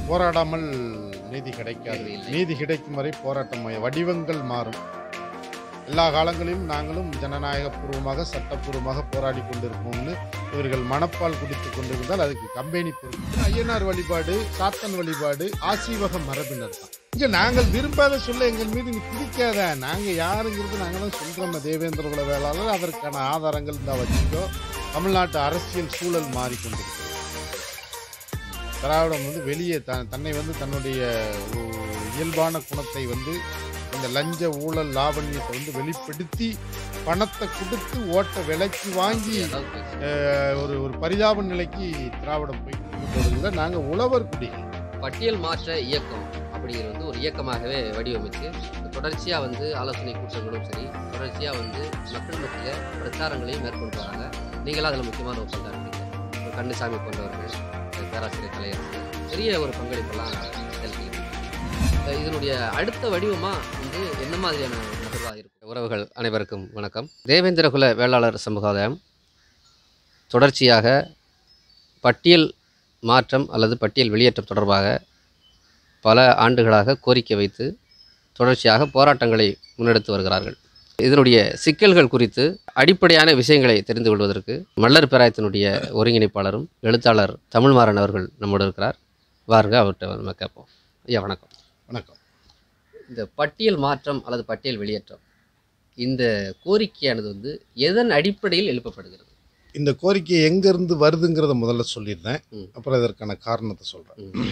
போராடாமல் நீதி கிடைக்காது இல்லை, இல்லை. நீதி கிடைக்கும் வரை போராட்டம் மைய- வடிவங்கள் மாறும் எல்லா காலங்களிலும் நாங்களும் ஜனநாயகபூர்வமாக சட்டப்பூர்வமாக போராடி கொண்டிருப்போம்னு இவர்கள் மனப்பால் குடித்துக் கொண்டிருந்தால் அதுக்கு கம்பெனி பொறுப்பு ஐயனார் வழிபாடு சாத்தன் வழிபாடு ஆசீவக மரபினர் தான் இங்க நாங்கள் விரும்பாத சொல்ல எங்கள் மீது நீ திணிக்காத நாங்க யாருங்கிறது நாங்க தான் சொல்றோம் தேவேந்திர குல வேளாளர் அதற்கான ஆதாரங்கள் தான் வச்சுக்கோ தமிழ்நாட்டு அரசியல் சூழல் மாறிக்கொண்டிருக்கிறது திராவிடம் வந்து வெளியே த தன்னை வந்து தன்னுடைய ஒரு இயல்பான குணத்தை வந்து இந்த லஞ்ச ஊழல் லாவண்யத்தை வந்து வெளிப்படுத்தி பணத்தை கொடுத்து ஓட்ட விலைக்கு வாங்கி அளவுக்கு அஹ், ஒரு ஒரு பரிதாப நிலைக்கு திராவிடம் போய் கொண்டு நாங்கள் உழவர் குடிகள் பட்டியல் மாற்ற இயக்கம் அப்படிங்கிறது வந்து ஒரு இயக்கமாகவே வடிவமைத்து தொடர்ச்சியாக வந்து ஆலோசனை கூட்டங்களும் சரி தொடர்ச்சியாக வந்து மக்கள் மத்தியில் பிரச்சாரங்களையும் மேற்கொண்டு வராங்க நீங்களும் அதில் முக்கியமான ஒரு பங்காக இருக்கீங்க ஒரு கண்ணுசாமி போன்றவர்கள் அஹ் பேராசிரியர் கலையரசு பெரிய ஒரு பங்களிப்பெல்லாம் செலுத்திக்கிட்டு அஹ் இதனுடைய அடுத்த வடிவமாக வந்து என்ன மாதிரியான நகர்வாக இருக்கும் உறவுகள் அனைவருக்கும் வணக்கம் தேவேந்திரகுல வேளாளர் சமுதாயம் தொடர்ச்சியாக பட்டியல் மாற்றம் அல்லது பட்டியல் வெளியேற்றம் தொடர்பாக பல ஆண்டுகளாக கோரிக்கை வைத்து தொடர்ச்சியாக போராட்டங்களை முன்னெடுத்து வருகிறார்கள் இதனுடைய சிக்கல்கள் குறித்து அடிப்படையான விஷயங்களை தெரிந்து கொள்வதற்கு மல்லர் பேராயத்தினுடைய ஒருங்கிணைப்பாளரும் எழுத்தாளர் தமிழ்மாறன் அவர்கள் நம்மோடு இருக்கிறார் வாருங்க அவர்கிட்ட நம்ம கேட்போம் ஐயா வணக்கம் வணக்கம் இந்த பட்டியல் மாற்றம் அல்லது பட்டியல் வெளியேற்றம் இந்த கோரிக்கையானது வந்து எதன் அடிப்படையில் எழுப்பப்படுகிறது இந்த கோரிக்கை எங்கேருந்து வருதுங்கிறத முதல்ல சொல்லியிருந்தேன் ம். அப்புறம் இதற்கான காரணத்தை சொல்கிறேன் ம்.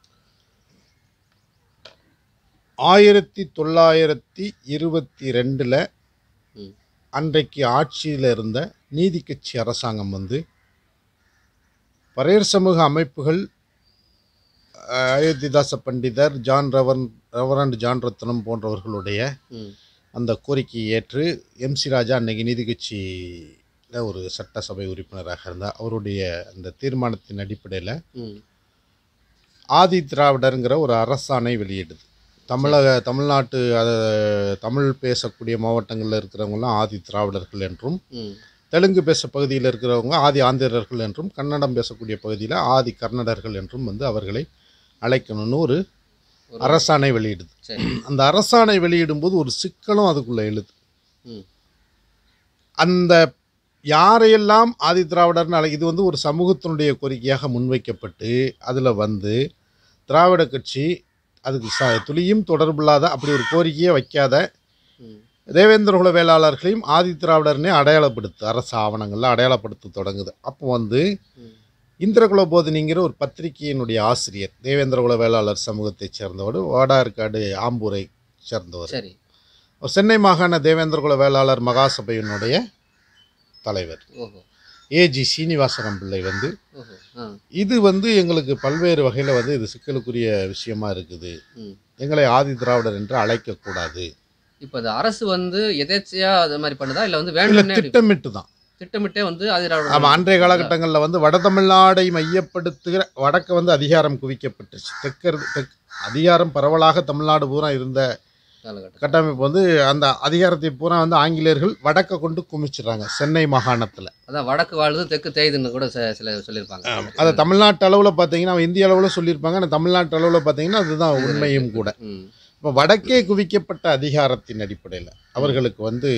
ஆயிரத்தி தொள்ளாயிரத்தி இருபத்தி ரெண்டில் ம். அன்றைக்கு ஆட்சியில் இருந்த நீதி கட்சி அரசாங்கம் வந்து பரையர் சமூக அமைப்புகள் அஹ், அயோத்திதாச பண்டிதர் ஜான் ரவன் ரெவரண்ட் ஜான் ரத்னம் போன்றவர்களுடைய ம். அந்த கோரிக்கையை ஏற்று எம்சி ராஜா அன்னைக்கு நீதி கட்சியில் ஒரு சட்டசபை உறுப்பினராக இருந்தார் அவருடைய அந்த தீர்மானத்தின் அடிப்படையில் ம். ஆதி திராவிடருங்கிற ஒரு அரசாணை வெளியிடுது தமிழக தமிழ்நாட்டு அத, தமிழ் பேசக்கூடிய மாவட்டங்களில் இருக்கிறவங்களாம் ஆதி திராவிடர்கள் என்றும் ம். தெலுங்கு பேச பகுதியில் இருக்கிறவங்க ஆதி ஆந்திரர்கள் என்றும் கன்னடம் பேசக்கூடிய பகுதியில் ஆதி கர்நாடர்கள் என்றும் வந்து அவர்களை அழைக்கணும்னு ஒரு ஒரு- அரசாணை வெளியிடுது சரி அந்த அரசாணை வெளியிடும்போது ஒரு சிக்கலும் அதுக்குள்ளே எழுது ம். அந்த யாரையெல்லாம் ஆதி திராவிடர்னு அழை இது வந்து ஒரு சமூகத்தினுடைய கோரிக்கையாக முன்வைக்கப்பட்டு அதில் வந்து திராவிட கட்சி அதுக்கு ச துளியும் தொடர்பில்லாத அப்படி ஒரு கோரிக்கையே வைக்காத ம். தேவேந்திர குல வேளாளர்களையும் ஆதி திராவிடர்னே அடையாளப்படுத்து அரசு ஆவணங்களில் அடையாளப்படுத்த தொடங்குது அப்போ வந்து ம். இந்திரகுல போதினிங்கிற ஒரு பத்திரிகையினுடைய ஆசிரியர் தேவேந்திர குல வேளாளர் சமூகத்தைச் சேர்ந்தவர் வாடார்காடு ஆம்பூரை சேர்ந்தவர் சரி அவர் சென்னை மாகாண தேவேந்திர குல வேளாளர் மகாசபையினுடைய தலைவர் ஓஹோ ஏஜி சீனிவாசனம் பிள்ளை வந்து ஓஹோ ஆ இது வந்து எங்களுக்கு பல்வேறு வகையில் வந்து இது சிக்கலுக்குரிய விஷயமா இருக்குது ம் எங்களை ஆதி திராவிடர் என்று அழைக்கக்கூடாது இப்போ இந்த அரசு வந்து எதேச்சையா அது மாதிரி பண்ணுதா இல்லை வந்து இல்லை வேண்டும்னே அப்படி திட்டமிட்டு தான் திட்டமிட்டே வந்து ஆதிராவிட ஆமாம் அன்றைய காலகட்டங்களில் வந்து வட தமிழ்நாடை மையப்படுத்துகிற வடக்க வந்து அதிகாரம் குவிக்கப்பட்டுச்சு தெற்கிறது தெக் அதிகாரம் பரவலாக தமிழ்நாடு பூரா இருந்த காலகட்டம் கட்டமைப்பு வந்து அந்த அதிகாரத்தை பூரா வந்து ஆங்கிலேயர்கள் வடக்க கொண்டு குமிச்சிடுறாங்க சென்னை மாகாணத்தில் அதான் வடக்கு வாழுது தெற்கு தேயுதுன்னு கூட சில சில சொல்லியிருப்பாங்க அதை தமிழ்நாட்டு அளவில் பார்த்தீங்கன்னா இந்திய அளவில் சொல்லியிருப்பாங்க ஆனால் தமிழ்நாட்டு அளவில் பார்த்தீங்கன்னா அதுதான் உண்மையும் கூட ம் இப்போ வடக்கே குவிக்கப்பட்ட அதிகாரத்தின் அடிப்படையில் அவர்களுக்கு வந்து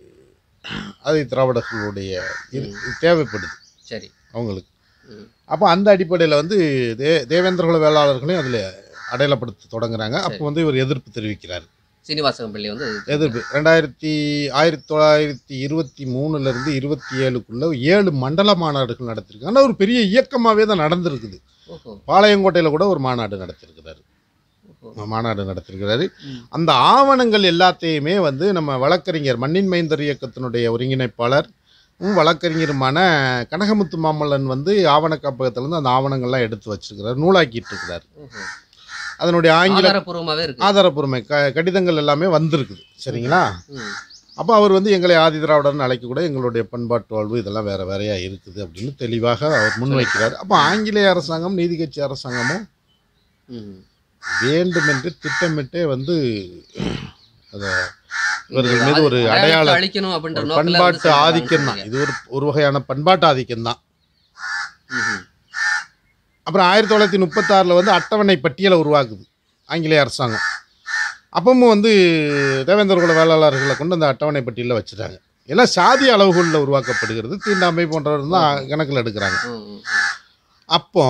ஆதி திராவிடர்களுடைய இது இது தேவைப்படுது சரி அவங்களுக்கு ம் அப்போ அந்த அடிப்படையில் வந்து தே தேவேந்திரகுல வேளாளர்களையும் அதில் அடையாளப்படுத்த தொடங்குறாங்க அப்போ வந்து இவர் எதிர்ப்பு தெரிவிக்கிறார் சீனிவாசகம் பிள்ளை வந்து எதிர்ப்பு ரெண்டாயிரத்தி ஆயிரத்தி தொள்ளாயிரத்தி இருபத்தி மூணுலேருந்து இருபத்தி ஏழுக்குள்ள ஏழு மண்டல மாநாடுகள் நடத்திருக்காங்க ஆனால் ஒரு பெரிய இயக்கமாகவே தான் நடந்திருக்குது ஓஹோ பாளையங்கோட்டையில் கூட ஒரு மாநாடு நடத்திருக்கிறாரு ஓஹோ மாநாடு நடத்திருக்கிறாரு ம். அந்த ஆவணங்கள் எல்லாத்தையுமே வந்து நம்ம வழக்கறிஞர் மண்ணின் மைந்தர் இயக்கத்தினுடைய ஒருங்கிணைப்பாளர் ம், வழக்கறிஞருமான கனகமுத்து மாமல்லன் வந்து ஆவண காப்பகத்திலேருந்து அந்த ஆவணங்கள்லாம் எடுத்து வச்சிருக்கிறார் நூலாக்கிட்டு இருக்கிறார் ஓஹோ அதனுடைய ஆங்கில ஆதாரப்பூர்வமாவே இருக்கு ஆதாரப்பூர்வமை க கடிதங்கள் எல்லாமே வந்திருக்குது சரிங்களா ம் அப்போ அவர் வந்து எங்களை ஆதி திராவிடர்னு அழைக்கக்கூட எங்களுடைய பண்பாட்டு வாழ்வு இதெல்லாம் வேற வேறையா இருக்குது அப்படின்னு தெளிவாக அவர் முன்வைக்கிறார் அப்போ ஆங்கிலேய அரசாங்கம் நீதி கட்சி அரசாங்கமும் ம் வேண்டுமென்று திட்டமிட்டே வந்து அதை இவர்கள் மீது ஒரு அடையாளத்தை அடையாள அழிக்கணும் அப்படின்ற ஒரு நோக்கில வந்து பண்பாட்டு செய்றாங்கன்னு ஆதிக்கம் தான் சொல்றீங்க. இது ஒரு ஒரு வகையான பண்பாட்டு ஆதிக்கம் தான் ம்ஹும். அப்புறம் ஆயிரத்தி தொள்ளாயிரத்தி முப்பத்தாறில் வந்து அட்டவணை பட்டியலை உருவாக்குது ஆங்கிலேய அரசாங்கம் அப்பவும் வந்து தேவேந்திர குல வேளாளர்களை கொண்டு அந்த அட்டவணை பட்டியலில் வச்சுட்டாங்க எல்லாம் சாதி அளவுகளில் உருவாக்கப்படுகிறது தீண்டாமை போன்றவர் தான் கணக்கில் எடுக்கிறாங்க ம், ம், ம். அப்போ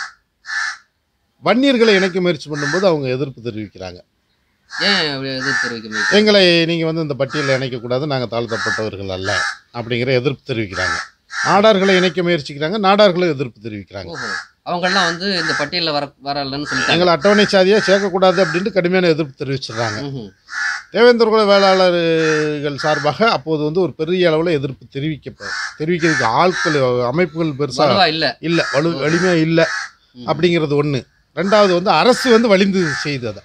வன்னியர்களை இணைக்க முயற்சி பண்ணும்போது அவங்க எதிர்ப்பு தெரிவிக்கிறாங்க ஏன் அப்படி எதிர்ப்பு தெரிவிக்க முடியும் எங்களை நீங்கள் வந்து இந்த பட்டியலில் இணைக்கக்கூடாது நாங்கள் தாழ்த்தப்பட்டவர்கள் அல்ல அப்படிங்கிற எதிர்ப்பு தெரிவிக்கிறாங்க நாடார்களை இணைக்க முயற்சிக்கிறாங்க நாடார்களும் எதிர்ப்பு தெரிவிக்கிறாங்க ஓஹோ அவங்கெல்லாம் வந்து இந்த பட்டியலில் வர வரலன்னு சொல்லிட்டாங்க எங்களை அட்டவணை சாதியாக சேர்க்கக்கூடாது அப்படின்ட்டு கடுமையான எதிர்ப்பு தெரிவிச்சிடுறாங்க ம்ஹும். தேவேந்திர குல வேளாளர்கள் சார்பாக அப்போது வந்து ஒரு பெரிய அளவில் எதிர்ப்பு தெரிவிக்க தெரிவிக்கிறதுக்கு ஆட்கள் அமைப்புகள் பெருசாக வலுவா இல்ல இல்லை வலு வலிமையாக இல்லை ம். அப்படிங்கிறது ஒன்று ரெண்டாவது வந்து அரசு வந்து வலிந்து செய்து அதை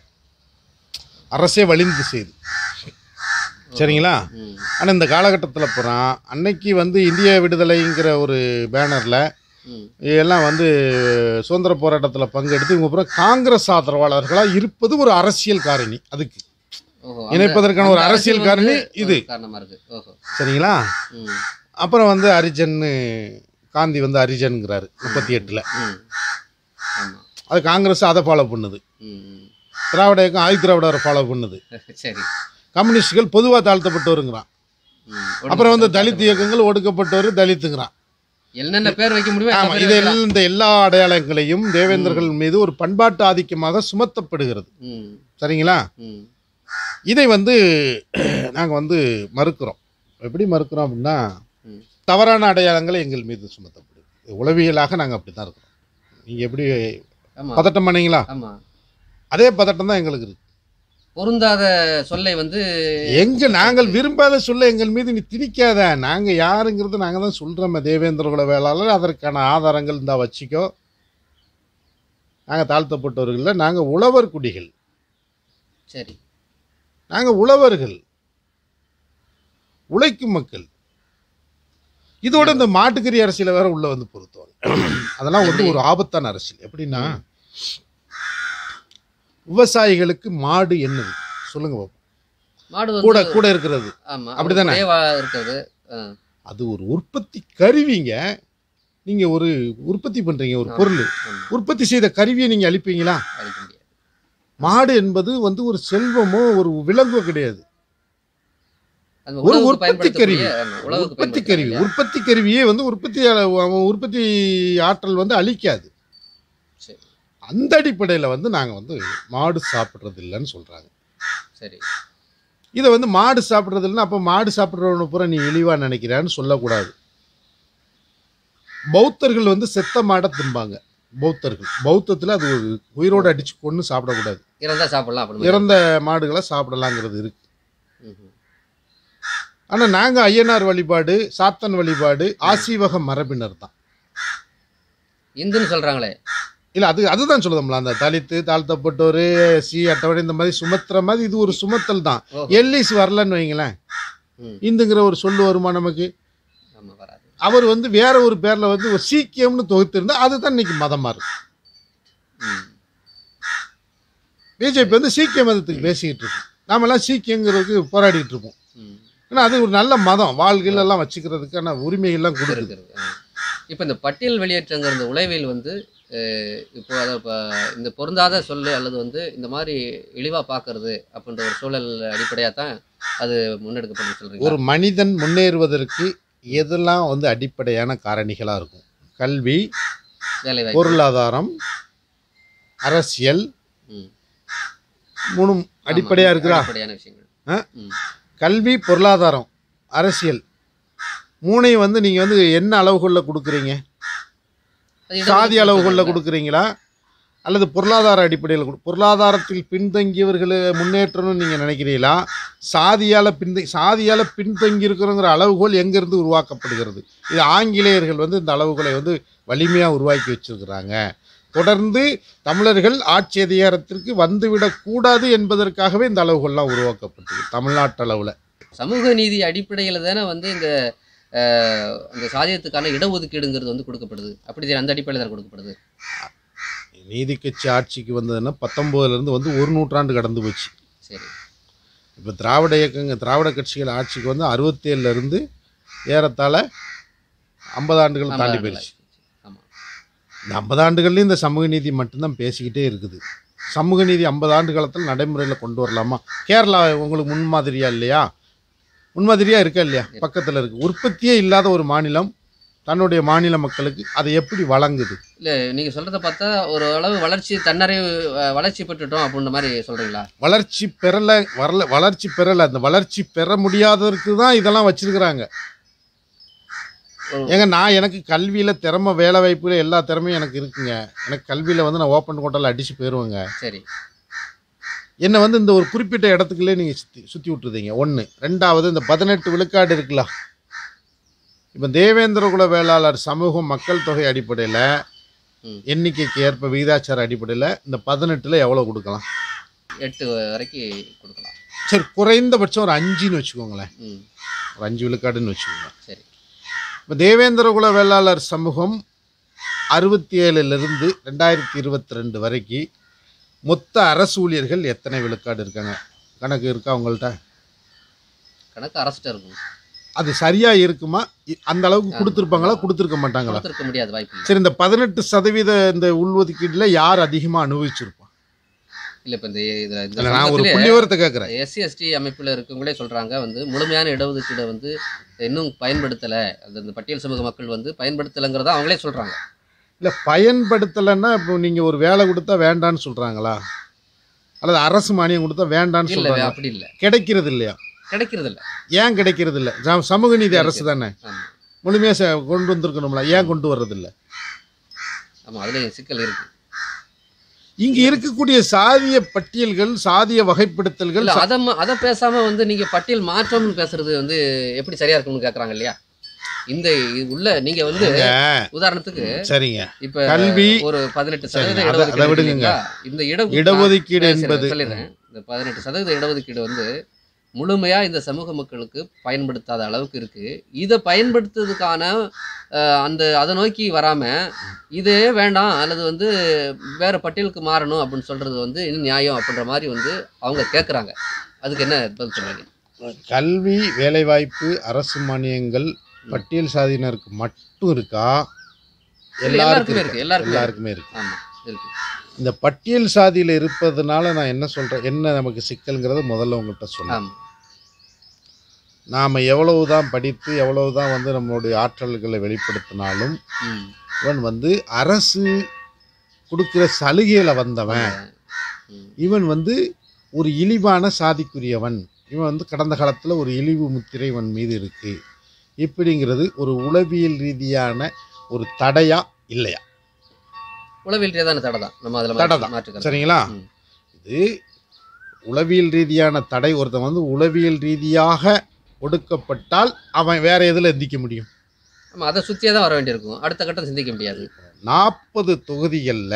அரசே வலிந்து செய்து சரிங்களா ம். ஆனால் இந்த காலகட்டத்தில் போகிறான் அன்னைக்கு வந்து இந்திய விடுதலைங்கிற ஒரு பேனரில் ம். எல்லாம் வந்து சுதந்திர போராட்டத்தில் பங்கெடுத்து இவங்க அப்புறம் காங்கிரஸ் ஆதரவாளர்களாக இருப்பது ஒரு அரசியல் காரணி அதுக்கு ஓஹோ அந்த- இணைப்பதற்கான ஒரு அந்த அரசியல் வந்து காரணி ஒரு இது. காரணமா இருக்கு ஓஹோ சரிங்களா ம். அப்புறம் வந்து அரிஜன்னு காந்தி வந்து அரிஜன்கிறாரு முப்பத்தி எட்டில் ம். ஆமா அது காங்கிரஸ் அதை ஃபாலோ பண்ணுது ம், ம். திராவிட இயக்கம் ஆதி திராவிடரை ஃபாலோ பண்ணுது சரி கம்யூனிஸ்டுகள் பொதுவாக தாழ்த்தப்பட்டவருங்கிறான் ம். அப்புறம் வந்து தலித் இயக்கங்கள் ஒடுக்கப்பட்டவர் தலித்துங்கிறான் என்னென்ன பேர் வைக்க முடியுமோ எல்லா ஆமாம் பேரும் இது வைக்கலாம். எல்லாம் இந்த எல்லா அடையாளங்களையும் தேவேந்தர்கள் மீது ஒரு பண்பாட்டு ஆதிக்கமாக சுமத்தப்படுகிறது ம். சரிங்களா ம். இதை வந்து நாங்கள் வந்து மறுக்கிறோம் எப்படி மறுக்கிறோம் அப்படின்னா ம். தவறான அடையாளங்களை எங்கள் மீது சுமத்தப்படுது இது உளவியலாக நாங்கள் அப்படி தான் இருக்கிறோம் நீங்கள் எப்படி ஆமா பதட்டம் பண்ணீங்களா ஆமா அதே பதட்டம் தான் எங்களுக்கு இருக்கு பொருந்தாத சொல்லை வந்து எங்க நாங்கள் விரும்பாத சொல்ல எங்கள் மீது நீ திணிக்காத நாங்கள் யாருங்கிறது நாங்கள் தான் சொல்கிறோமே தேவேந்திர குல வேளாளர் அதற்கான ஆதாரங்கள் இந்த வச்சுக்கோ நாங்கள் தாழ்த்தப்பட்டவர்கள் நாங்கள் உழவர் குடிகள் சரி நாங்கள் உழவர்கள் உழைக்கும் மக்கள் இதோட இந்த மாட்டுக்கறி அரசியலை வேற உள்ள வந்து பொருத்துவாங்க அதெல்லாம் வந்து ஒரு ஆபத்தான அரசியல் எப்படின்னா விவசாயிகளுக்கு மாடு என்னது சொல்லுங்க பாப்போம். மாடு கூட வந்து கூட இருக்கிறது ஆமா அப்படிதானே? அப்படியே வா- இருக்கிறது ஆ. அது ஒரு உற்பத்தி கருவிங்க நீங்க ஒரு உற்பத்தி பண்றீங்க ஒரு பொருள் ஆமா உற்பத்தி செய்த கருவியை நீங்க அழிப்பீங்களா அழிக்க முடியாது மாடு என்பது வந்து ஒரு செல்வமோ ஒரு விலங்கோ கிடையாது அது ஒரு உழவுக்கு உற்பத்தி கருவி. பயன்படுத்தக்கூடிய- ஆமா, உழவுக்கு உற்பத்தி கருவி பயன்படுத்தக்கூடிய- உற்பத்தி கருவியே வந்து உற்பத்தி அவன் உற்பத்தி ஆற்றல் வந்து அழிக்காது சரி அந்த அடிப்படையில் வந்து நாங்கள் வந்து மாடு சாப்பிட்றது இல்லைன்னு சொல்கிறாங்க சரி இதை வந்து மாடு சாப்பிட்றது இல்லைன்னா அப்போ மாடு சாப்பிட்றவனை பூரா நீ இழிவாக நினைக்கிறான்னு சொல்லக்கூடாது பௌத்தர்கள் வந்து செத்த மாடை திம்பாங்க பௌத்தர்கள் பௌத்தத்தில் அது ஒரு உயிரோடு அடிச்சு கொண்டு சாப்பிடக்கூடாது இறந்தா சாப்பிடலாம் அப்படி இறந்த மாடுகளை சாப்பிடலாங்கிறது இருக்கு ம்ஹும். ஆனால் நாங்கள் ஐயனார் வழிபாடு சாத்தன் வழிபாடு ஆசீவக மரபினர் தான் இந்துன்னு சொல்றாங்களே இல்லை அது அதுதான் சொல்லுதோம்ல அந்த தலித்து தாழ்த்தப்பட்டோர் சி அட்டவணை இந்த மாதிரி சுமத்துற மாதிரி இது ஒரு சுமத்தல் தான் ஓஹோ. எல்லிஸ் வரலன்னு வைங்களேன் ம். இந்துங்கிற ஒரு சொல்லு வருமா நமக்கு ஆமா வராது அவர் வந்து வேற ஒரு பேர்ல வந்து ஒரு சீக்கியம்னு தொகுத்திருந்தா அதுதான் இன்னைக்கு மதமா இருக்கு ம். பிஜேபி வந்து சீக்கிய மதத்துக்கு பேசிக்கிட்டு இருக்கு நாமெல்லாம் சீக்கியங்கிறதுக்கு போராடிட்டு இருப்போம் ம். ஏன்னா அது ஒரு நல்ல மதம் வாழ்கள் எல்லாம் வச்சுக்கிறதுக்கான உரிமைகள்லாம் கொடுக்குது இருக்கிறது ஆ. இப்போ இந்த பட்டியல் வெளியேற்றங்கிற இந்த உளவியல் வந்து அஹ், இப்போ அதை இப்போ இந்த பொருந்தாத சொல்லு அல்லது வந்து இந்த மாதிரி இழிவா பார்க்கறது அப்படின்ற ஒரு சூழல் அடிப்படையாக தான் அது முன்னெடுக்கப்படும் சொல்றீங்க ஒரு மனிதன் முன்னேறுவதற்கு எதெல்லாம் வந்து அடிப்படையான காரணிகளா இருக்கும் கல்வி வேலை வாய்ப்பு பொருளாதாரம் அரசியல் ம். மூணும் அடிப்படையா ஆமா, இருக்குதா அடிப்படையான விஷயங்கள் ஆ? ம். கல்வி பொருளாதாரம் அரசியல் மூணையும் வந்து நீங்க வந்து என்ன அளவுகளில் கொடுக்குறீங்க அது இதை சாதி வந்து அளவுகளில் கொடுக்குறாங்க. கொடுக்குறீங்களா அல்லது பொருளாதார அடிப்படையில் கொடு பொருளாதாரத்தில் பின்தங்கியவர்களை முன்னேற்றணும்னு நீங்கள் நினைக்கிறீங்களா சாதியால் பின்த சாதியால் பின்தங்கி இருக்கிறோங்கிற அளவுகோல் எங்கேருந்து உருவாக்கப்படுகிறது இது ஆங்கிலேயர்கள் வந்து இந்த அளவுகளை வந்து வலிமையாக உருவாக்கி வச்சிருக்கிறாங்க தொடர்ந்து தமிழர்கள் ஆட்சி அதிகாரத்திற்கு வந்துவிடக்கூடாது என்பதற்காகவே இந்த அளவுகள்லாம் உருவாக்கப்பட்டது தமிழ்நாட்டு அளவில் சமூக நீதி அடிப்படையில் தானே வந்து இந்த அஹ், அந்த சாதியத்துக்கான இடஒதுக்கீடுங்கிறது வந்து கொடுக்கப்படுது அப்படி அந்த அடிப்படையில் தான் கொடுக்கப்படுது நீதி கட்சி ஆட்சிக்கு வந்ததுன்னா பத்தொம்போதுலேருந்து வந்து ஒரு நூற்றாண்டு கடந்து போச்சு சரி இப்போ திராவிட இயக்கங்க திராவிட கட்சிகள் ஆட்சிக்கு வந்து அறுபத்தேழுல இருந்து ஏறத்தாழ ஐம்பது ஆண்டுகள் தாண்டி ஆமா, போயிடுச்சு ஆமா இந்த ஐம்பது ஆண்டுகள்லையும் இந்த சமூக நீதி மட்டும்தான் பேசிக்கிட்டே இருக்குது சமூக நீதி ஐம்பது ஆண்டு காலத்தில் நடைமுறையில் கொண்டு வரலாமா கேரளா உங்களுக்கு முன்மாதிரியா இல்லையா முன்மாதிரியா இருக்கா இல்லையா பக்கத்தில் இருக்கு உற்பத்தியே இல்லாத ஒரு மாநிலம் தன்னுடைய மாநில மக்களுக்கு அதை எப்படி வழங்குது இல்லை நீங்கள் சொல்கிறத பார்த்தா ஒரு அளவு வளர்ச்சி தன்னறிவு அஹ், வளர்ச்சி பெற்றுட்டோம் அப்படின்ற மாதிரி சொல்கிறீங்களா வளர்ச்சி பெறலை வரல வளர்ச்சி பெறலை அந்த வளர்ச்சி பெற முடியாததற்கு தான் இதெல்லாம் வச்சிருக்கிறாங்க ஒரு- ஏங்க நான் எனக்கு கல்வியில் திறமை வேலை வாய்ப்புல எல்லா திறமையும் எனக்கு இருக்குங்க எனக்கு கல்வியில் வந்து நான் ஓப்பன் கோட்டால் அடித்து போயிடுவேங்க சரி என்னை வந்து இந்த ஒரு குறிப்பிட்ட இடத்துக்குள்ளே நீங்கள் சுற்றி சுற்றி விட்டுருதீங்க ஒன்று ரெண்டாவது இந்த பதினெட்டு விழுக்காடு இருக்குல்ல இப்போ தேவேந்திரகுல வேளாளர் சமூகம் மக்கள் தொகை அடிப்படையில் ம். எண்ணிக்கைக்கு ஏற்ப விகிதாச்சார அடிப்படையில் இந்த பதினெட்டில் எவ்வளோ கொடுக்கலாம் எட்டு வரைக்கும் கொடுக்கலாம் சரி குறைந்தபட்சம் ஒரு அஞ்சுன்னு வச்சுக்கோங்களேன் ம் ஒரு அஞ்சு விழுக்காடுன்னு வச்சுக்கோங்க சரி இப்போ தேவேந்திரகுல வேளாளர் சமூகம் அறுபத்தி ஏழுலேருந்து ரெண்டாயிரத்தி இருபத்தி ரெண்டு வரைக்கும் மொத்த அரசு ஊழியர்கள் எத்தனை விழுக்காடு இருக்காங்க கணக்கு இருக்கா உங்கள்கிட்ட கணக்கு அரசிட்ட இருக்கும் அது சரியா இருக்குமா இ- அந்த அளவுக்கு கொடுத்துருப்பாங்களா கொடுத்துருக்க மாட்டாங்களா கொடுத்துருக்க முடியாது வாய்ப்பு இல்லை சரி இந்த பதினெட்டு சதவீத இந்த உள்ஒதுக்கீடுல யார் அதிகமாக அனுபவிச்சிருப்பா இல்லை இப்போ இந்த இதில் இந்த இல்ல, நான் ஒரு சமூகத்திலே புள்ளி விவரத்தை கேட்குறேன் எஸ்சி எஸ்டி அமைப்பில் இருக்கவங்களே சொல்கிறாங்க வந்து முழுமையான இடஒதுக்கீடை வந்து இன்னும் பயன்படுத்தலை அந்த இந்த பட்டியல் சமூக மக்கள் வந்து பயன்படுத்தலைங்கிறத அவங்களே சொல்கிறாங்க இல்லை பயன்படுத்தலைன்னா இப்போ நீங்கள் ஒரு வேலை கொடுத்தா வேண்டான்னு சொல்கிறாங்களா அல்லது அரசு மானியம் கொடுத்தா வேண்டான்னு இல்லை சொல்கிறாங்க அப்படி இல்லை கிடைக்கிறது இல்லையா கிடைக்கிறது இல்லை ஏன் கிடைக்கிறது இல்லை ச- சமூக நீதி அரசு தானே ஆமாம் முழுமையாக ச- கொண்டு வந்திருக்கணும்ல ஏன் கொண்டு வர்றதில்ல ஆமாம் அதுலேயும் சிக்கல் இருக்குது இங்க இருக்கக்கூடிய சாதிய பட்டியல்கள் சாதிய வகைப்படுத்தல்கள் இல்லை அதை ம- அதை பேசாமல் வந்து நீங்கள் பட்டியல் மாற்றம்னு பேசுறது வந்து எப்படி சரியாக இருக்கும்னு கேட்குறாங்க இல்லையா இந்த இது உள்ள நீங்கள் வந்து ச- உதாரணத்துக்கு சரிங்க இப்ப கல்வி ஒரு பதினெட்டு சரி, சதவீத அத- இடஒதுக்கீடு அதை இருக்கு விடுங்க. இல்லைங்களா? இந்த இட இடஒதுக்கீடு நான் என்பது சொல்லிடுறேன் இந்த பதினெட்டு சதவீத இடஒதுக்கீடு வந்து முழுமையா இந்த சமூக மக்களுக்கு பயன்படுத்தாத அளவுக்கு இருக்கு இதை பயன்படுத்துறதுக்கான அஹ், அந்த அதை நோக்கி வராம இதே வேண்டாம் அல்லது வந்து வேற பட்டியலுக்கு மாறணும் அப்படின்னு சொல்றது வந்து இன்னும் நியாயம் அப்படின்ற மாதிரி வந்து அவங்க கேட்குறாங்க அதுக்கு என்ன பதில் சொல்றீங்க கல்வி வேலைவாய்ப்பு அரசு மானியங்கள் பட்டியல் சாதியினருக்கு மட்டும் இருக்கா இல்ல, எல்லாருக்கும் எல்லாருக்குமே இருக்கு இருக்கு எல்லாருக்குமே இருக்கு. எல்லாருக்குமே இருக்கு ஆமா இருக்கு இந்த பட்டியல் சாதியில இருப்பதனால நான் என்ன சொல்றேன் என்ன நமக்கு சிக்கல்ங்கிறத முதல்ல உங்கள்கிட்ட சொன்னேன் ஆமா நாம எவ்வளவுதான் படித்து எவ்வளவுதான் வந்து நம்மளுடைய ஆற்றல்களை வெளிப்படுத்தினாலும் ம். இவன் வந்து அரசு கொடுக்கிற சலுகையில வந்தவன் ம். இவன் வந்து ஒரு இழிவான சாதிக்குரியவன் இவன் வந்து கடந்த காலத்தில் ஒரு இழிவு முத்திரை இவன் மீது இருக்கு இப்படிங்கிறது ஒரு உளவியல் ரீதியான ஒரு தடையா இல்லையா உளவியல் ரீதியான தடை தான் நம்ம அதில் தடை தான். மாற்றுக்கிறோம் சரிங்களா ம். இது உளவியல் ரீதியான தடை ஒருத்தன் வந்து உளவியல் ரீதியாக ஒடுக்கப்பட்டால் அவன் வேற எதில் எந்திக்க முடியும் ஆமா அதை சுற்றியே தான் வர வேண்டியிருக்கும் அடுத்த கட்டம் சிந்திக்க முடியாது நாற்பது தொகுதிகளில்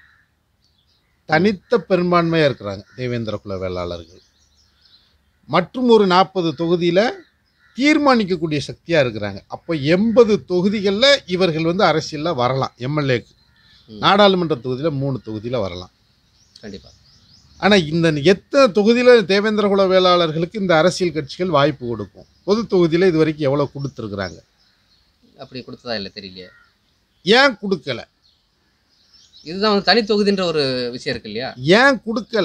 தனித்த பெரும்பான்மையாக இருக்கிறாங்க தேவேந்திர குல வேளாளர்கள் மற்றும் ஒரு நாற்பது தொகுதியில் தீர்மானிக்கக்கூடிய சக்தியாக இருக்கிறாங்க அப்போ எண்பது தொகுதிகளில் இவர்கள் வந்து அரசியலில் வரலாம் எம்எல்ஏக்கு ம். நாடாளுமன்ற தொகுதியில் மூணு தொகுதியில் வரலாம் கண்டிப்பா ஆனால் இந்த எத்தனை தொகுதியில் தேவேந்திர குல வேளாளர்களுக்கு இந்த அரசியல் கட்சிகள் வாய்ப்பு கொடுக்கும் பொது தொகுதியில் இது வரைக்கும் எவ்வளோ கொடுத்துருக்குறாங்க அப்படி கொடுத்ததா இல்லை தெரியலையே ஏன் கொடுக்கல இதுதான் வந்து தனி தொகுதின்ற ஒரு விஷயம் இருக்கு இல்லையா ஏன் கொடுக்கல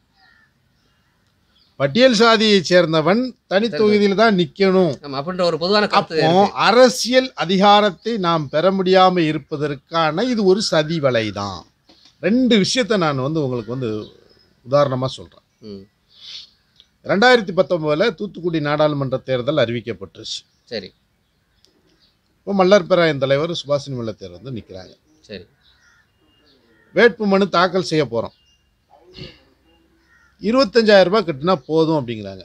பட்டியல் சாதியை சேர்ந்தவன் தனி தொகுதியில் தான் நிக்கணும் ஆமா அப்படின்ற ஒரு பொதுவான கருத்து அப்போ இருக்கு. அரசியல் அதிகாரத்தை நாம் பெற முடியாம இருப்பதற்கான இது ஒரு சதி வலை தான் ரெண்டு விஷயத்தை நான் வந்து உங்களுக்கு வந்து உதாரணமா சொல்றேன் ம் ரெண்டாயிரத்தி பத்தொன்பதுல தூத்துக்குடி நாடாளுமன்ற தேர்தல் அறிவிக்கப்பட்டுருச்சு சரி இப்போ மல்லர்பெராயன் தலைவர் சுபாஷினி வெள்ளத்தேர் வந்து நிற்கிறாங்க சரி வேட்புமனு தாக்கல் செய்ய போகிறோம் இருபத்தஞ்சாயிரம் ரூபாய் கட்டினா போதும் அப்படிங்கிறாங்க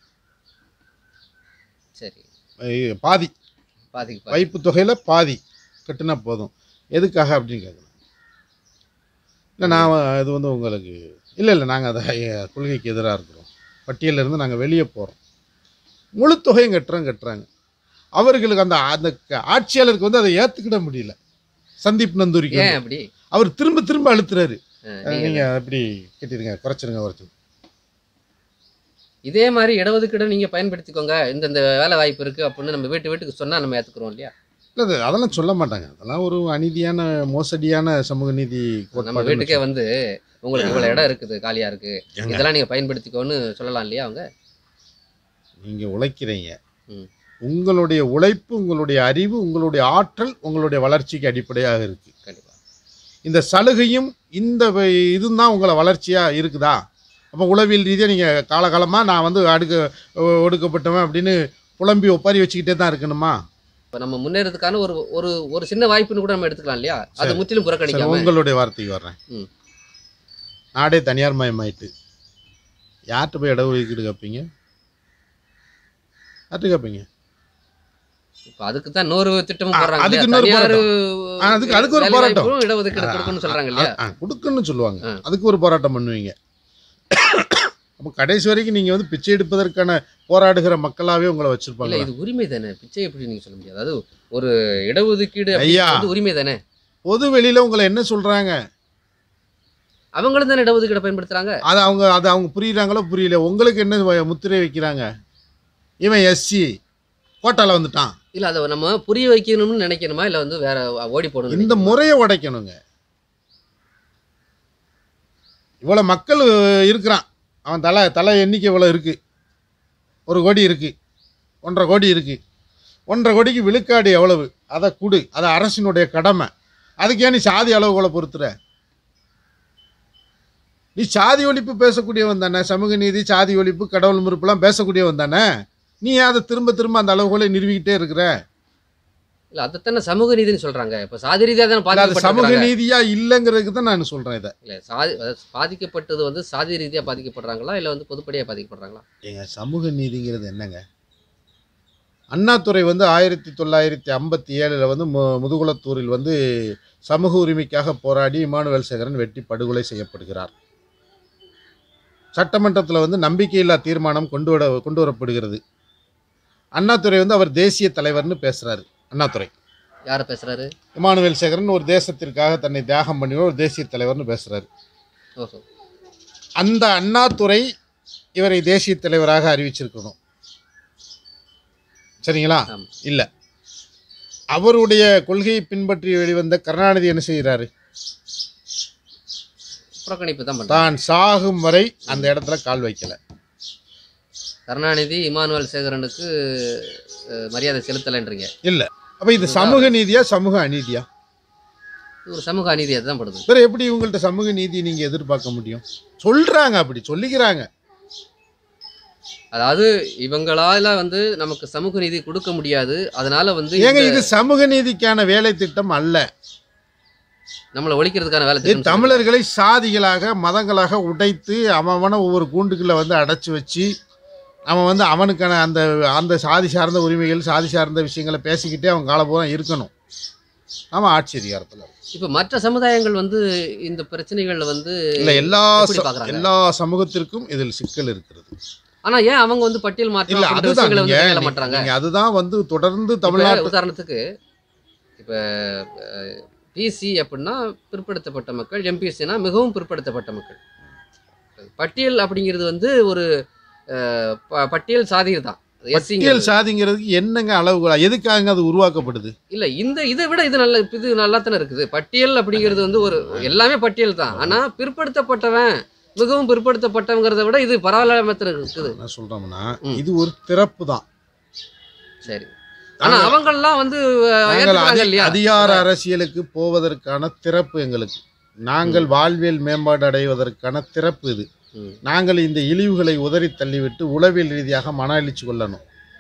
சரி ஐ- பாதி பாதிக்கு பாதி. வைப்பு தொகையில் பாதி கட்டினா போதும் எதுக்காக அப்படின்னு கேட்குறேன் இல்லை நான் இது வந்து உங்களுக்கு இல்லை இல்லை நாங்கள் அதை ஐ- கொள்கைக்கு எதிராக இருக்கிறோம் பட்டியலில் இருந்து நாங்கள் வெளியே போகிறோம் முழு தொகையும் கட்டுறோம் கட்டுறாங்க அவர்களுக்கு அந்த அந்த க- ஆட்சியாளருக்கு வந்து அதை ஏற்றுக்கிட முடியல சந்தீப் நந்தூரிக்கு ஏன் வந்து. அப்படி அவர் திரும்ப திரும்ப அழுத்துறாரு அஹ், நீங்க நீங்கள் எப்படி கட்டிடுங்க குறைச்சிருங்க குறைச்சிருங்க இதே மாதிரி இடஒதுக்கீடு நீங்க பயன்படுத்திக்கோங்க இந்த இந்த வேலை வாய்ப்பு இருக்கு அப்படின்னு நம்ம வீட்டு வீட்டுக்கு சொன்னா நம்ம ஏத்துக்கிறோம் இல்லையா இல்லை அது அதெல்லாம் சொல்ல மாட்டாங்க அதெல்லாம் ஒரு அநீதியான மோசடியான சமூக நீதி நம்ம கோட்பாடுன்னு வீட்டுக்கே வந்து உங்களுக்கு இவ்வளவு இடம் இருக்குது காலியா இருக்கு ஏங்க, இதெல்லாம் நீங்க பயன்படுத்திக்கோன்னு சொல்லலாம் இல்லையா அவங்க நீங்க உழைக்கிறீங்க ம். உங்களுடைய உழைப்பு உங்களுடைய அறிவு உங்களுடைய ஆற்றல் உங்களுடைய வளர்ச்சிக்கு அடிப்படையாக இருக்கு கண்டிப்பா இந்த சலுகையும் இந்த வ- இதுவும் தான் உங்களை வளர்ச்சியா இருக்குதா அப்போ உளவியல் ரீதியாக நீங்கள் காலகாலமாக நான் வந்து அடுக்க ஒ- ஒடுக்கப்பட்டவன் அப்படின்னு புலம்பி ஒப்பாரி வச்சுக்கிட்டே தான் இருக்கணுமா இப்ப நம்ம முன்னேறதுக்கான ஒரு ஒரு ஒரு சின்ன வாய்ப்புன்னு கூட நம்ம எடுத்துக்கலாம் இல்லையா அதை சரி. முற்றிலும் சரி புறக்கணிக்காம உங்களுடைய வார்த்தைக்கு வர்றேன் ம். நாடே தனியார் மயமாயிட்டு யார்கிட்ட போய் இடஒதுக்கீடு கேட்பீங்க யார்கிட்ட கேட்பீங்க இப்ப அதுக்கு தான் இன்னொரு திட்டமும் ஆ, போடுறாங்க அதுக்கு இல்லையா? இன்னொரு தனியார் ஆ, அதுக்கு- அதுக்கு ஒரு வேலை போராட்டம். வாய்ப்பும் இடஒதுக்கீடு கொடுக்கணும்னு சொல்றாங்க இல்லையா ஆ, ஆ, கொடுக்குன்னு சொல்லுவாங்க ஆ. அதுக்கு ஒரு போராட்டம் பண்ணுவீங்க அப்போ கடைசி வரைக்கும் நீங்கள் வந்து பிச்சை எடுப்பதற்கான போராடுகிற மக்களாகவே உங்களை இல்ல வச்சிருப்பாங்க இது உரிமை தானே பிச்சை எப்படி நீங்க சொல்ல முடியாது அதாவது ஒரு இடஒதுக்கீடு ஐயா. அப்படிங்கிறது வந்து உரிமை தானே பொது வெளியில உங்களை என்ன சொல்றாங்க அவங்களும் தானே இடஒதுக்கீடை பயன்படுத்துறாங்க அது அவங்க அது அவங்க புரியுறாங்களோ புரியல உங்களுக்கு என்ன வ- முத்திரை வைக்கிறாங்க இவன் எஸ்சி கோட்டால வந்துட்டான் இல்ல அதை நம்ம புரிய வைக்கணும்னு நினைக்கணுமா இல்ல வந்து வேற ஓடி போடணும் இந்த முறையை உடைக்கணுங்க இவ்வளோ மக்கள் இருக்கிறான் அவன் தலை தலை எண்ணிக்கை இவ்வளோ இருக்கு ஒரு கோடி இருக்கு ஒன்றரை கோடி இருக்கு ஒன்றரை கோடிக்கு விழுக்காடு எவ்வளவு அதை கொடு அது அரசினுடைய கடமை அதுக்கு ஏன் நீ சாதி அளவுகளை பொறுத்துற நீ சாதி ஒழிப்பு பேசக்கூடியவன் தானே சமூக நீதி சாதி ஒழிப்பு கடவுள் மறுப்புலாம் பேசக்கூடியவன் தானே நீ ஏன் அதை திரும்ப திரும்ப அந்த அளவுகளை நிறுவிக்கிட்டே இருக்கிற இல்ல அதைத்தானே சமூக நீதினு சொல்றாங்க இப்ப சாதி ரீதியா தானே இல்ல, அது சமூக பாதிக்கப்பட்டிருக்காங்க நீதியா இல்லைங்கிறதுக்கு தான் நான் சொல்றேன் இதை இல்ல சாதி அதாவது பாதிக்கப்பட்டது வந்து சாதி ரீதியா பாதிக்கப்படுறாங்களா இல்ல வந்து பொதுப்படியா பாதிக்கப்படுறாங்களா ஏங்க சமூக நீதிங்கிறது என்னங்க அண்ணாதுரை வந்து ஆயிரத்தி தொள்ளாயிரத்தி ஐம்பத்தி ஏழில் வந்து மு முதுகுளத்தூரில் வந்து சமூக உரிமைக்காக போராடி இமானுவேல் சேகரன் வெட்டி படுகொலை செய்யப்படுகிறார் சட்டமன்றத்தில் வந்து நம்பிக்கையில்லா தீர்மானம் கொண்டு வர கொண்டு வரப்படுகிறது அண்ணாதுரை வந்து அவர் தேசிய தலைவர்னு பேசுறாரு அண்ணாதுரை யார பேசுறாரு இமானுவேல் சேகரன் ஒரு தேசத்திற்காக தன்னை தியாகம் பண்ணி ஒரு தேசிய தலைவர்னு பேசுறாரு ஓஹோ அந்த அண்ணாதுரை இவரை தேசிய தலைவராக அறிவிச்சிருக்கணும் சரிங்களா ஆமா. இல்ல அவருடைய கொள்கையை பின்பற்றி வெளிவந்த கருணாநிதி என்ன செய்கிறாரு புறக்கணிப்பு தான் பண்றாங்க தான் சாகும் வரை அந்த இடத்துல கால் வைக்கல கருணாநிதி இமானுவேல் சேகரனுக்கு அஹ், மரியாதை செலுத்தலைன்றீங்க இல்ல அப்ப இது சமூக நீதியா சமூக அநீதியா இது ஒரு சமூக அநீதியை தான் படுது வேற எப்படி உங்கள்ட்ட சமூக நீதி நீங்க எதிர்பார்க்க முடியும் சொல்றாங்க அப்படி சொல்லிக்கிறாங்க அதாவது இவங்களால வந்து நமக்கு சமூக நீதி கொடுக்க முடியாது அதனால வந்து ஏங்க இந்த- இது சமூக நீதிக்கான வேலை திட்டம் அல்ல நம்மளை ஒழிக்கிறதுக்கான வேலை இது திட்டம் தமிழர்களை சாதிகளாக மதங்களாக உடைத்து அவன் அவனை ஒவ்வொரு கூண்டுக்குள்ள வந்து அடைச்சி வச்சு அவன் வந்து அவனுக்கான அந்த அந்த சாதி சார்ந்த உரிமைகள் சாதி சார்ந்த விஷயங்களை பேசிக்கிட்டே அவன் காலபூரம் இருக்கணும் அவன் ஆட்சி அதிகாரத்தில் இப்ப மற்ற சமுதாயங்கள் வந்து இந்த பிரச்சனைகள்ல வந்து இல்லை எல்லா எப்படி ச- பார்க்கறாங்க? எல்லா சமூகத்திற்கும் இதில் சிக்கல் இருக்கிறது ஆனா ஏன் அவங்க வந்து பட்டியல் மாற்றம் இல்ல அப்படின்ற அதுதான் விஷயங்களை வந்து நீங்க கையாள மாட்டாங்க நீங்க அதுதான் வந்து தொடர்ந்து இப்ப தமிழ்நாட்டு உதாரணத்துக்கு இப்ப பிசி அப்படின்னா பிற்படுத்தப்பட்ட மக்கள் எம்பிசினா மிகவும் பிற்படுத்தப்பட்ட மக்கள் பட்டியல் அப்படிங்கிறது வந்து ஒரு அஹ், ப- பட்டியல் சாதி தான் எஸ்சிங்கிறது பட்டியல் சாதிங்கிறதுக்கு என்னங்க அளவுகளா எதுக்காக அது உருவாக்கப்படுது இல்ல இந்த இதை விட இது நல்ல இது நல்லா தானே இருக்குது பட்டியல் அப்படிங்கிறது வந்து ஒரு எல்லாமே பட்டியல் தான் ஆனா பிற்படுத்தப்பட்டவன் மிகவும் பிற்படுத்தப்பட்டவங்கிறத விட இது பரவாயில்லாம இருக்குது என்ன சொல்றோம்னா ம். இது ஒரு திறப்பு தான் சரி ஆனா அவங்கெல்லாம் வந்து அஹ், நாங்கள் ஏத்துக்கிறாங்க அதி- இல்லையா அதிகார அரசியலுக்கு போவதற்கான திறப்பு எங்களுக்கு நாங்கள் வாழ்வியல் மேம்பாடு அடைவதற்கான திறப்பு இது ம். நாங்கள் இந்த இழிவுகளை உதறி தள்ளிவிட்டு உளவியல் ரீதியாக மன எழுச்சி கொள்ளணும்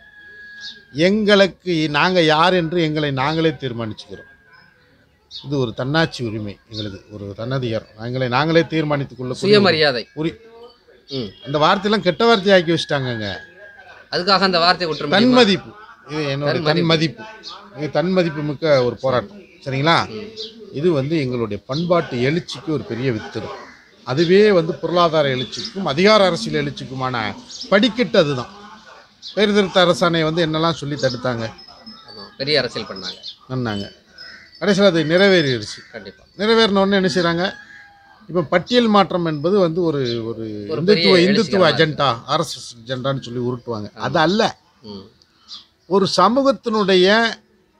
எங்களுக்கு நாங்கள் யார் என்று எங்களை நாங்களே தீர்மானிச்சுக்கிறோம் இது ஒரு தன்னாட்சி உரிமை எங்களுக்கு ஒரு தன்னதிகாரம் எங்களை நாங்களே தீர்மானித்துக் கொள்ள சுயமரியாதை உரி ம். அந்த வார்த்தையெல்லாம் கெட்ட வார்த்தை ஆக்கி வச்சுட்டாங்கங்க அதுக்காக அந்த வார்த்தையை விட்டுற முடியுமா? தன்மதிப்பு இது என்னோட தன்மதிப்பு. தன்மதிப்பு இது தன்மதிப்பு மிக்க ஒரு போராட்டம் சரிங்களா ம். இது வந்து எங்களுடைய பண்பாட்டு எழுச்சிக்கு ஒரு பெரிய வித்திடும் அதுவே வந்து பொருளாதார எழுச்சிக்கும் அதிகார அரசியல் எழுச்சிக்குமான படிக்கட்டு அதுதான் பேர் திருத்த அரசாணை வந்து என்னெல்லாம் சொல்லி தடுத்தாங்க ஆமா, பெரிய அரசியல் பண்ணாங்க சொன்னாங்க கடைசியில் அது நிறைவேறிடுச்சு கண்டிப்பா நிறைவேறின உடனே என்ன செய்கிறாங்க இப்போ பட்டியல் மாற்றம் என்பது வந்து ஒரு ஒரு ஒரு இந்துத்துவ பெரிய இந்துத்துவ எழுச்சிகரமா அஜெண்டா ஆர்எஸ்எஸ் அஜெண்டான்னு சொல்லி உருட்டுவாங்க அது அல்ல ம். ஒரு சமூகத்தினுடைய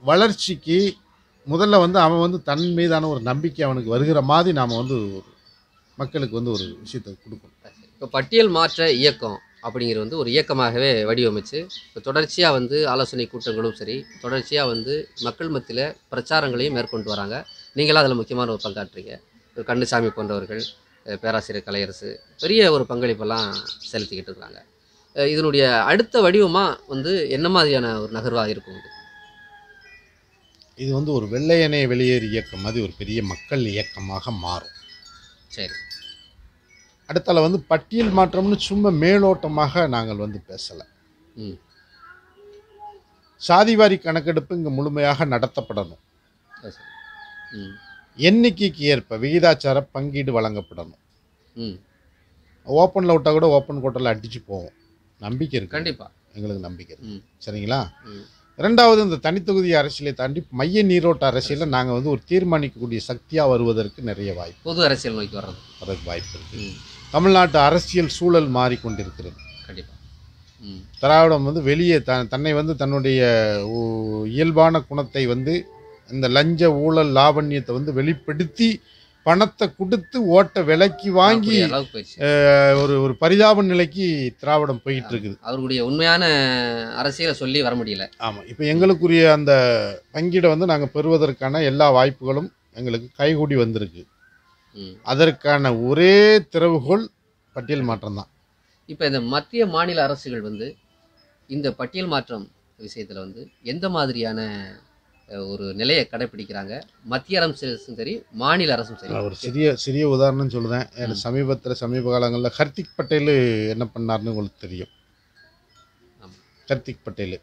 வளர்ச்சிக்கு முதல்ல வந்து அவன் வந்து தன் மீதான ஒரு நம்பிக்கை அவனுக்கு வருகிற மாதிரி நாம் வந்து ஒரு மக்களுக்கு வந்து ஒரு விஷயத்தை கொடுக்கணும் இப்போ பட்டியல் மாற்ற இயக்கம் அப்படிங்கிறது வந்து ஒரு இயக்கமாகவே வடிவமைச்சு இப்போ தொடர்ச்சியாக வந்து ஆலோசனை கூட்டங்களும் சரி தொடர்ச்சியாக வந்து மக்கள் மத்தியில் பிரச்சாரங்களையும் மேற்கொண்டு வராங்க நீங்களும் அதில் முக்கியமான ஒரு பங்காற்றுறீங்க ஒரு கண்ணுசாமி போன்றவர்கள் அஹ் பேராசிரியர் கலையரசு பெரிய ஒரு பங்களிப்பெல்லாம் செலுத்திக்கிட்டு இருக்காங்க அஹ் இதனுடைய அடுத்த வடிவமாக வந்து என்ன மாதிரியான ஒரு நகர்வாக இருக்கும் இது இது வந்து ஒரு வெள்ளையனே வெளியேறு இயக்கம் மாதிரி ஒரு பெரிய மக்கள் இயக்கமாக மாறும் சரி அடுத்தால வந்து பட்டியல் மாற்றம்னு சும்மா மேலோட்டமாக நாங்கள் வந்து பேசலை ம் சாதிவாரி கணக்கெடுப்பு இங்கே முழுமையாக நடத்தப்படணும் சரி சரி ம் எண்ணிக்கைக்கு ஏற்ப விகிதாச்சார பங்கீடு வழங்கப்படணும் ம் ஓப்பனில் விட்டால் கூட ஓப்பன் கோட்டில் அடித்து போவோம் நம்பிக்கை இருக்கு கண்டிப்பாக எங்களுக்கு நம்பிக்கை இருக்கு ம் சரிங்களா ம் ரெண்டாவது இந்த தனித்தொகுதி அரசியலை தாண்டி மைய நீரோட்ட அரசியலில் நாங்கள் வந்து ஒரு தீர்மானிக்கக்கூடிய சக்தியாக வருவதற்கு நிறைய வாய்ப்பு பொது அரசியல் நோக்கி வர்றது வரதுக்கு வாய்ப்பு இருக்குது ம் தமிழ்நாட்டு அரசியல் சூழல் மாறிக்கொண்டிருக்கிறது கண்டிப்பாக ம் திராவிடம் வந்து வெளியே த தன்னை வந்து தன்னுடைய ஊ- இயல்பான குணத்தை வந்து இந்த லஞ்ச ஊழல் லாவண்யத்தை வந்து வெளிப்படுத்தி பணத்தை கொடுத்து ஓட்டை விலைக்கு வாங்கி அப்படி அளவுக்கு போயிடுச்சு அஹ், ஒரு ஒரு பரிதாப நிலைக்கு திராவிடம் போயிட்டு இருக்குது அவர்களுடைய உண்மையான அரசியலை சொல்லி வர முடியல ஆமாம் இப்போ எங்களுக்குரிய அந்த பங்கீடை வந்து நாங்கள் பெறுவதற்கான எல்லா வாய்ப்புகளும் எங்களுக்கு கைகூடி வந்திருக்கு ம் அதற்கான ஒரே திறவுகோல் பட்டியல் மாற்றம் தான் இப்போ இந்த மத்திய மாநில அரசுகள் வந்து இந்த பட்டியல் மாற்றம் விஷயத்தில் வந்து எந்த மாதிரியான அஹ், ஒரு நிலையை கடைப்பிடிக்கிறாங்க மத்திய அரசும் சரி மாநில அரசும் சரி ஒரு சிறிய சிறிய உதாரணம் சொல்லுதேன் எனக்கு சமீபத்தில் சமீப காலங்களில் ஹர்திக் பட்டேல் என்ன பண்ணார்னு உங்களுக்கு தெரியும் ஆமா. ஹர்திக் பட்டேல்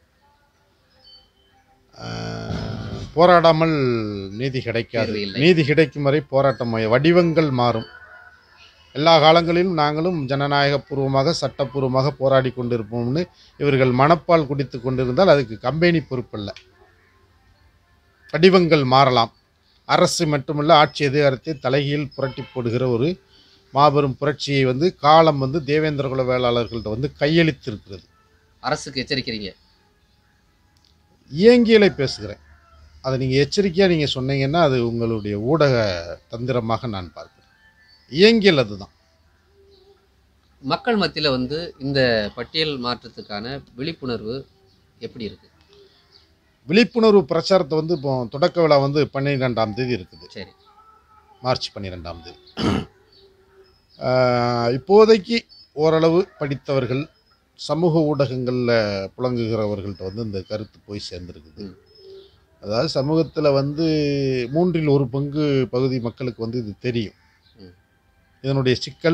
ஆஹ், போராடாமல் நீதி கிடைக்காது தீர்வு இல்லை. நீதி கிடைக்கும் வரை போராட்டம் மைய- வடிவங்கள் மாறும் எல்லா காலங்களிலும் நாங்களும் ஜனநாயகபூர்வமாக சட்டப்பூர்வமாக போராடி கொண்டிருப்போம்னு இவர்கள் மனப்பால் குடித்து கொண்டிருந்தால் அதுக்கு கம்பெனி பொறுப்பல்ல வடிவங்கள் மாறலாம் அரசு மட்டுமல்ல ஆட்சி அதிகாரத்தை தலைகீழ் புரட்டி போடுகிற ஒரு மாபெரும் புரட்சியை வந்து காலம் வந்து தேவேந்திரகுல வேளாளர்கள்ட்ட வந்து கையளித்திருக்கிறது அரசுக்கு எச்சரிக்கிறீங்க இயங்கியலை பேசுகிறேன் அதை நீங்கள் எச்சரிக்கையாக நீங்கள் சொன்னீங்கன்னா அது உங்களுடைய ஊடக தந்திரமாக நான் பார்க்கிறேன் இயங்கியல் அதுதான் மக்கள் மத்தியில் வந்து இந்த பட்டியல் மாற்றத்துக்கான விழிப்புணர்வு எப்படி இருக்கு விழிப்புணர்வு பிரச்சாரத்தை வந்து இப்போ தொடக்க விழா வந்து பன்னிரெண்டாம் தேதி இருக்குது சரி மார்ச் பன்னிரெண்டாம் தேதி ஆஹ் இப்போதைக்கு ஓரளவு படித்தவர்கள் சமூக ஊடகங்களில் புழங்குகிறவர்கள்ட்ட வந்து இந்த கருத்து போய் சேர்ந்துருக்குது ம். அதாவது சமூகத்தில் வந்து மூன்றில் ஒரு பங்கு பகுதி மக்களுக்கு வந்து இது தெரியும் ம். இதனுடைய சிக்கல்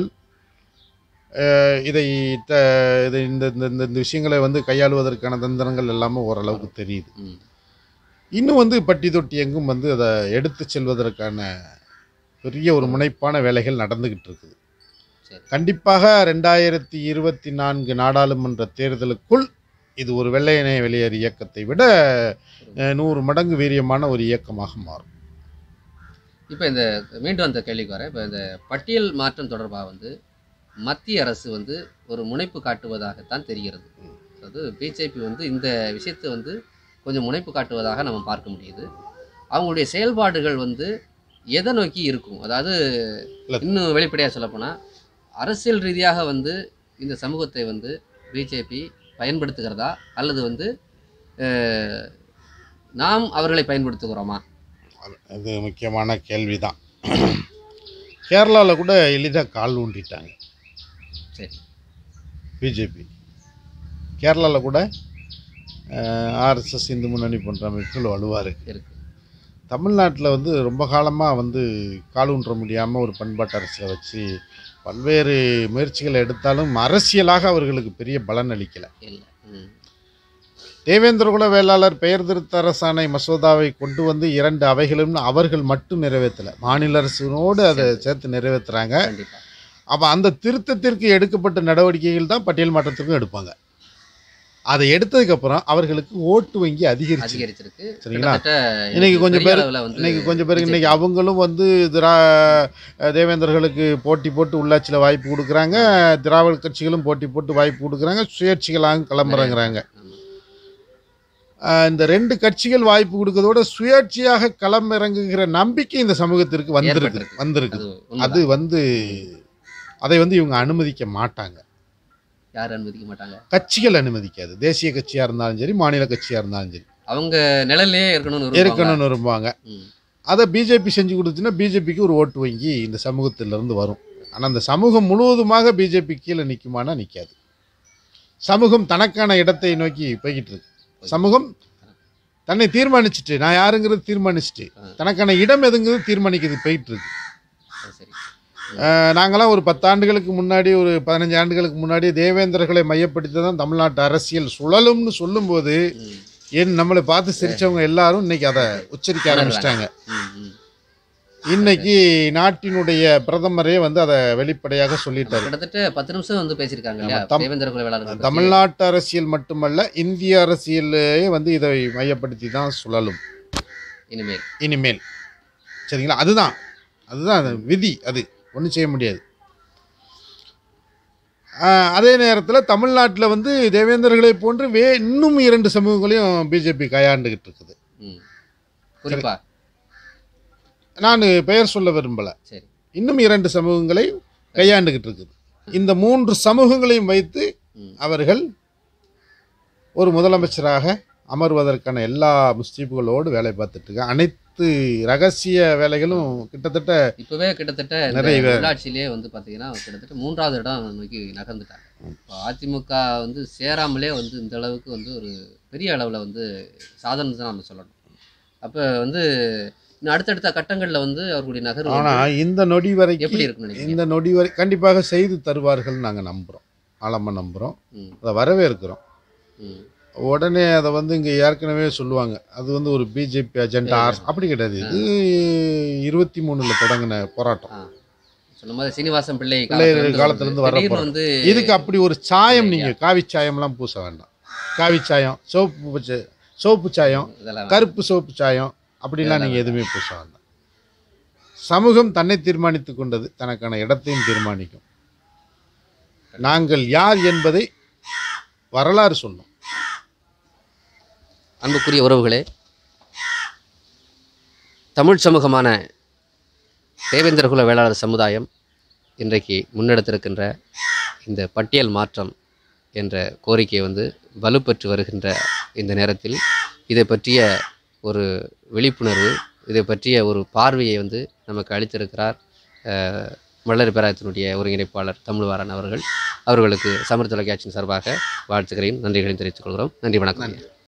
ஆஹ் இதை த இதை இந்த இந்த- இந்த இந்த விஷயங்களை வந்து கையாளுவதற்கான தந்திரங்கள் எல்லாமே ஓரளவுக்கு தெரியுது ம் இன்னும் வந்து பட்டி தொட்டி எங்கும் வந்து அதை எடுத்து செல்வதற்கான பெரிய ஒரு முனைப்பான வேலைகள் நடந்துகிட்டு இருக்குது சரி கண்டிப்பாக ரெண்டாயிரத்தி இருபத்தி நான்கு நாடாளுமன்ற தேர்தலுக்குள் இது ஒரு வெள்ளையனே வெளியேறு இயக்கத்தை விட அஹ், நூறு மடங்கு வீரியமான ஒரு இயக்கமாக மாறும் இப்போ இந்த மீண்டும் அந்த கேள்விக்கு வரேன் இப்போ இந்த பட்டியல் மாற்றம் தொடர்பாக வந்து மத்திய அரசு வந்து ஒரு முனைப்பு காட்டுவதாகத்தான் தெரிகிறது அது பிஜேபி வந்து இந்த விஷயத்தை வந்து கொஞ்சம் முனைப்பு காட்டுவதாக நம்ம பார்க்க முடியுது அவங்களுடைய செயல்பாடுகள் வந்து எதை நோக்கி இருக்கும் அதாவது இல்ல. இன்னும் வெளிப்படையாக சொல்லப்போனால் அரசியல் ரீதியாக வந்து இந்த சமூகத்தை வந்து பிஜேபி பயன்படுத்துகிறதா அல்லது வந்து அஹ், நாம் அவர்களை பயன்படுத்துகிறோமா அது முக்கியமான கேள்வி தான் கேரளாவில் கூட எளிதாக கால் ஊண்டிட்டாங்க சரி பிஜேபி கேரளாவில் கூட ஆர்எஸ்எஸ் இந்து முன்னணி போன்ற அமைப்புகள் வலுவார் இருக்கு தமிழ்நாட்டில் வந்து ரொம்ப காலமாக வந்து காலூன்ற முடியாமல் ஒரு பண்பாட்டு அரசியலை வச்சு பல்வேறு முயற்சிகளை எடுத்தாலும் அரசியலாக அவர்களுக்கு பெரிய பலன் அளிக்கலை இல்லை ம் தேவேந்திரகுல வேளாளர் பெயர் திருத்த அரசாணை மசோதாவை கொண்டு வந்து இரண்டு அவைகளும் அவர்கள் மட்டும் நிறைவேற்றலை மாநில அரசினோடு அதை சேர்த்து நிறைவேற்றுறாங்க கண்டிப்பா அப்போ அந்த திருத்தத்திற்கு எடுக்கப்பட்ட நடவடிக்கைகள் தான் பட்டியல் மாற்றத்திற்கும் எடுப்பாங்க அதை எடுத்ததுக்கப்புறம் அவர்களுக்கு ஓட்டு வங்கி அதிகரிச்சு அதிகரிச்சிருக்கு சரிங்களா? கிட்டத்தட்ட இன்னைக்கு கொஞ்சம் பெரிய பேர் அளவுல வந்து இன்னைக்கு கொஞ்சம் பேருக்கு இன்னைக்கு BJP அவங்களும் வந்து திரா தேவேந்தர்களுக்கு போட்டி போட்டு உள்ளாட்சியில் வாய்ப்பு கொடுக்குறாங்க திராவிட கட்சிகளும் போட்டி போட்டு வாய்ப்பு கொடுக்குறாங்க சுயேட்சிகளாக கிளம்புறங்கிறாங்க ஆமா. ஆஹ், இந்த ரெண்டு கட்சிகள் வாய்ப்பு கொடுக்கறதோட சுயேட்சையாக களம் இறங்குகிற நம்பிக்கை இந்த சமூகத்திற்கு வந்திருக்கு ஏற்பட்டிருக்கு. வந்திருக்கு அது அது உண்மைதான். வந்து அதை வந்து இவங்க அனுமதிக்க மாட்டாங்க யாரும் அனுமதிக்க மாட்டாங்க கட்சிகள் அனுமதிக்காது தேசிய கட்சியா இருந்தாலும் சரி மாநில கட்சியா இருந்தாலும் சரி அவங்க நிழல்லே இருக்கணும்னு விரும்புவாங்க. இருக்கணும்னு விரும்புவாங்க ம். அதை பிஜேபி செஞ்சு கொடுத்துன்னா பிஜேபிக்கு ஒரு ஓட்டு வங்கி இந்த சமூகத்திலிருந்து வரும் ஆனால் அந்த சமூகம் முழுவதுமாக பிஜேபி கீழே நிற்குமானா நிற்காது சமூகம் தனக்கான இடத்தை நோக்கி போய்கிட்டு இருக்கு சமூகம் தன்னை தீர்மானிச்சுட்டு நான் யாருங்கிறது தீர்மானிச்சுட்டு தனக்கான இடம் எதுங்கிறது தீர்மானிக்கிறது போயிட்டு இருக்கு அது சரி அஹ் நாங்களாம் ஒரு பத்தாண்டுகளுக்கு முன்னாடி ஒரு பதினஞ்சு ஆண்டுகளுக்கு முன்னாடி தேவேந்திரர்களை மையப்படுத்தி தான் தமிழ்நாட்டு அரசியல் சுழலும்னு சொல்லும்போது ம். ஏன் நம்மளை பார்த்து சிரிச்சவங்க எல்லாரும் இன்னைக்கு அதை உச்சரிக்க ஆரம்பிச்சிட்டாங்க ம், ம். இன்னைக்கு நாட்டினுடைய பிரதமரே வந்து அதை வெளிப்படையாக சொல்லிட்டாரு கிட்டத்தட்ட பத்து நிமிஷம் வந்து பேசியிருக்காங்க இல்லையா ஆமா, தம்- தேவேந்திர குல வேளாளர்கள் பத்தி. தமிழ்நாட்டு அரசியல் மட்டுமல்ல இந்திய அரசியலையே வந்து இதை மையப்படுத்தி தான் சுழலும் இனிமேல் இனிமேல் சரிங்களா அதுதான் அதுதான் அது விதி அது ஒன்றும் செய்ய முடியாது ஆஹ், அதே நேரத்தில் தமிழ்நாட்டில் வந்து தேவேந்திரர்களை போன்று வே இன்னும் இரண்டு சமூகங்களையும் பிஜேபி கையாண்டுகிட்டு இருக்குது ம். குறிப்பா நான் பெயர் சொல்ல விரும்பலை சரி இன்னும் இரண்டு சமூகங்களை கையாண்டுகிட்டு இருக்குது இந்த மூன்று சமூகங்களையும் வைத்து ம். அவர்கள் ஒரு முதலமைச்சராக அமர்வதற்கான எல்லா முஸ்தீப்புகளோடு வேலை பார்த்துட்டு இருக்காங்க அனைத்து ரகசிய வேலைகளும் கிட்டத்தட்ட இப்பவே கிட்டத்தட்ட இந்த நிறைய வே- உள்ளாட்சியிலே வந்து பாத்தீங்கன்னா கிட்டத்தட்ட மூன்றாவது இடம் நோக்கி நகர்ந்துட்டாங்க இப்போ அதிமுக வந்து சேராமலே வந்து இந்த அளவுக்கு வந்து ஒரு பெரிய அளவில் வந்து சாதனை தான் நம்ம சொல்லணும் அப்போ வந்து இன்னும் அடுத்தடுத்த கட்டங்களில் வந்து அவர்களுடைய நகர்வு ஆனா வந்து இந்த நொடி வரைக்கும் எப்படி இருக்குன்னு நினைக்கிறீங்க இந்த நொடி வரை கண்டிப்பாக செய்து தருவார்கள் நாங்கள் நம்புகிறோம் ஆழமாக நம்புகிறோம் ம், அதை வரவேற்கிறோம் ம். உடனே அதை வந்து இங்கே ஏற்கனவே சொல்லுவாங்க அது வந்து ஒரு பிஜேபி அஜெண்டா அப்படி கிடையாது இது இருபத்தி மூணில் தொடங்கின போராட்டம் ஆ. சொன்ன மாதிரி சீனிவாசன் பிள்ளை பிள்ளை காலத்துல காலத்துல இருந்து வர திடீர்னு போறோம். வந்து இதுக்கு அப்படி ஒரு சாயம் நீங்கள் காவி சாயம்லாம் பூச வேண்டாம் காவி சாயம் சோப்பு பச்சை சோப்பு சாயம் இதெல்லாம் கருப்பு சோப்பு சாயம் அப்படிலாம் நீங்கள் எதுவுமே பூச வேண்டாம் சமூகம் தன்னை தீர்மானித்து கொண்டது தனக்கான இடத்தையும் தீர்மானிக்கும் நாங்கள் யார் என்பதை வரலாறு சொல்லும் அன்புக்குரிய உறவுகளே தமிழ் சமூகமான தேவேந்திரகுல வேளாளர் சமுதாயம் இன்றைக்கு முன்னெடுத்திருக்கின்ற இந்த பட்டியல் மாற்றம் என்ற கோரிக்கை வந்து வலுப்பெற்று வருகின்ற இந்த நேரத்தில் இதை பற்றிய ஒரு விழிப்புணர்வு இதை பற்றிய ஒரு பார்வையை வந்து நமக்கு அளித்திருக்கிறார் அஹ், வள்ளல் பேராயத்தினுடைய ஒருங்கிணைப்பாளர் தமிழ்வாரன் அவர்கள் அவர்களுக்கு சமர் தொலைக்காட்சியின் சார்பாக வாழ்த்துக்கிறேன் நன்றிகளையும் தெரிவித்துக் கொள்கிறோம் நன்றி வணக்கம்